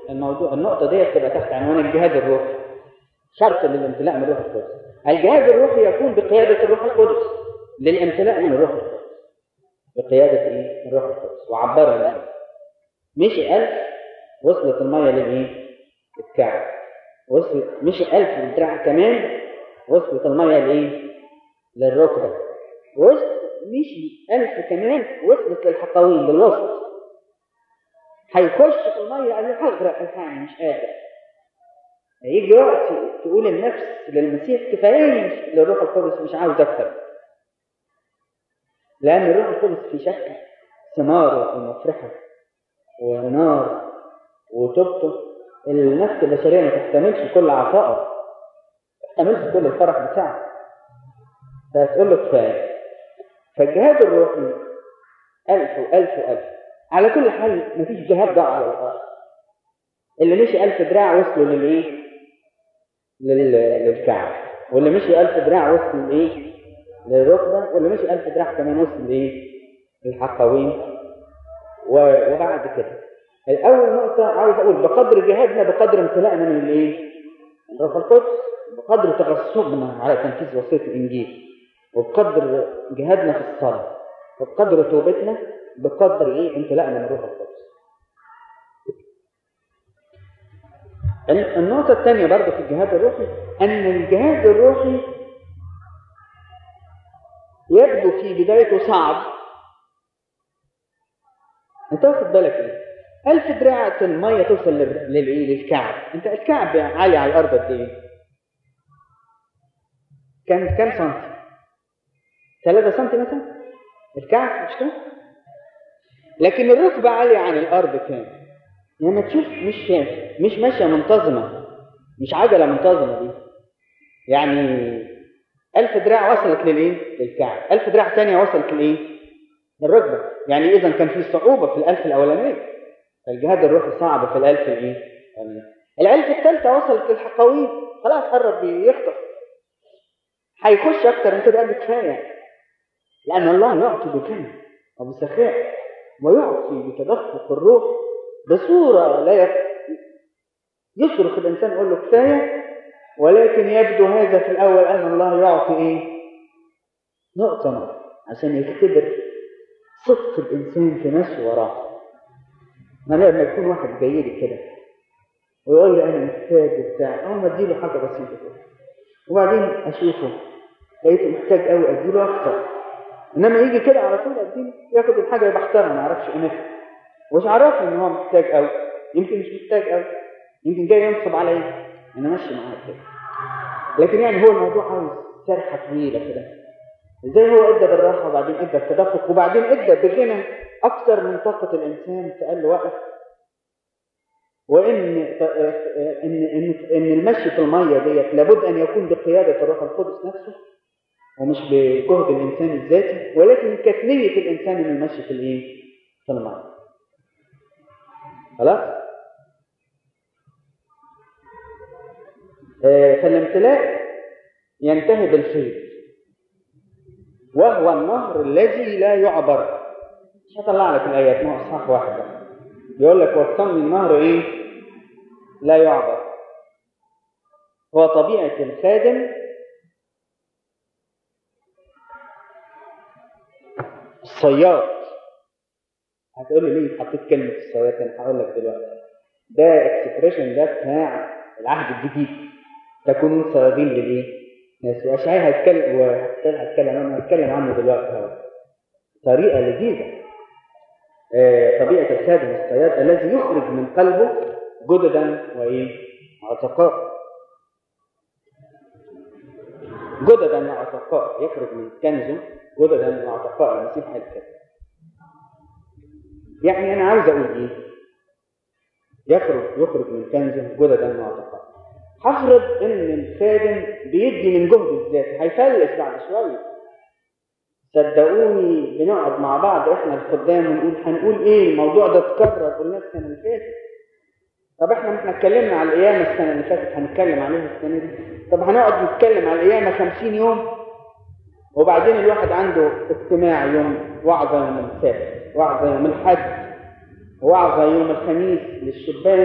الموضوع النقطة دي تبقى تحت عنوان الجهاد الروحي شرط للامتلاء من الروح القدس الجهاد الروحي يكون بقيادة الروح القدس للامتلاء من الروح القدس بقيادة ايه؟ الروح القدس وعبرها الآن مشي ألف وصلت المية للايه؟ الكعب وصلت مشي ألف دراع كمان وصلت المية لايه؟ للركبة وصل مشي ألف كمان وصلت للحقوين للوسط هيخش في المية قال له هغرق الحقني مش قادر هيجي وقت تقول النفس للمسيح كفاية للروح القدس مش عاوز أكتر لأن الروح القدس في شكل ثماره المفرحة ونار وتوبته النفس البشرية ما تحتملش كل عطائه ما تحتملش كل الفرح بتاعه فهتقول له كفاية فالجهاد الروحي ألف وألف وألف على كل حال مفيش جهاد ضاع على الأرض اللي مشي ألف دراع وصلوا للإيه؟ لل... للكعب واللي مشي ألف دراع وصل لإيه؟ للركبة واللي مشي ألف دراع كمان وصل لإيه؟ للحقوين و- وبعد كده الأول نقطة عاوز أقول بقدر جهادنا بقدر امتلائنا من الإيه؟ من روح القدس بقدر تغصبنا على تنفيذ وصية الإنجيل وبقدر جهادنا في الصلاة وبقدر توبتنا بقدر إيه امتلائنا من روح القدس النقطة الثانية برضه في الجهاد الروحي أن الجهاد الروحي يبدو في بدايته صعب انت واخد بالك ايه ألف دراعة المية توصل لل- للإيه للكعب انت الكعب عالي على الأرض قد ايه كام كام سنتي 3 سنتي مثلا الكعب مش كده لكن الركبة عالية عن الأرض كام لما تشوف مش مش ماشية منتظمة مش عجلة منتظمة دي يعني ألف دراع وصلت للإيه؟ للكعب ألف دراع تانية وصلت للإيه؟ للركبة يعني إذا كان في صعوبة في الألف الأولانية فالجهاد الروحي صعب في الألف الإيه؟ الألف الثالثة وصلت للحقوين خلاص قرب يخطف هيخش أكتر من كده قال كفاية لأن الله يعطي بكلمة وبسخاء ويعطي بتدفق الروح بصورة لا يف... يصرخ الإنسان يقول له كفاية ولكن يبدو هذا في الأول أن الله يعطي إيه؟ نقطة نقطة عشان يختبر صدق الإنسان في نفسه وراه ما لما يكون واحد جاي لي كده ويقول لي أنا محتاج بتاع أه ما أديله حاجة بسيطة كده وبعدين أشوفه لقيته محتاج قوي أديله أكتر إنما يجي كده على طول أديله ياخد الحاجة يبقى احترم ما يعرفش قيمتها ومش عارفني إن هو محتاج قوي يمكن مش محتاج قوي يمكن جاي ينصب عليا أنا ماشي معاه كده لكن يعني هو الموضوع عاوز سرحة طويلة كده ازاي هو ادى بالراحة وبعدين ادى بتدفق وبعدين ادى بغنى اكثر من طاقة الانسان فقال له وقف وان ان ان ان المشي في المية ديت لابد ان يكون بقيادة الروح القدس نفسه ومش بجهد الانسان الذاتي ولكن كانت نية الانسان انه يمشي في الايه؟ في المية خلاص؟ آه، فالامتلاء ينتهي بالفيض وهو النهر الذي لا يعبر مش هطلع لك الايات ما هو اصحاح واحد بس. يقول لك وصلني النهر ايه لا يعبر هو طبيعة الخادم الصياد هتقول لي ليه حطيت كلمة الصياد انا هقول لك دلوقتي ده اكسبريشن ده بتاع العهد الجديد تكونوا صيادين للايه؟ ناس واشعياء هيتكلم وهتكلم عنه هتكلم عنه دلوقتي اهو طريقة لذيذة آه، طبيعة الخادم الصياد الذي يخرج من قلبه جددا وايه؟ عتقاء جددا وعتقاء يخرج من كنزه جددا وعتقاء المسيح قال كده يعني انا عاوز اقول ايه؟ يخرج يخرج من كنزه جددا وعتقاء هفرض ان الخادم بيدي من جهده الذاتي هيفلس بعد شويه صدقوني بنقعد مع بعض احنا الخدام ونقول هنقول ايه الموضوع ده اتكرر قلنا السنه اللي فاتت طب احنا احنا اتكلمنا على القيامه السنه اللي فاتت هنتكلم عليها السنه دي طب هنقعد نتكلم على القيامه 50 يوم وبعدين الواحد عنده اجتماع يوم وعظه يوم السبت وعظه يوم الحد وعظه يوم الخميس للشبان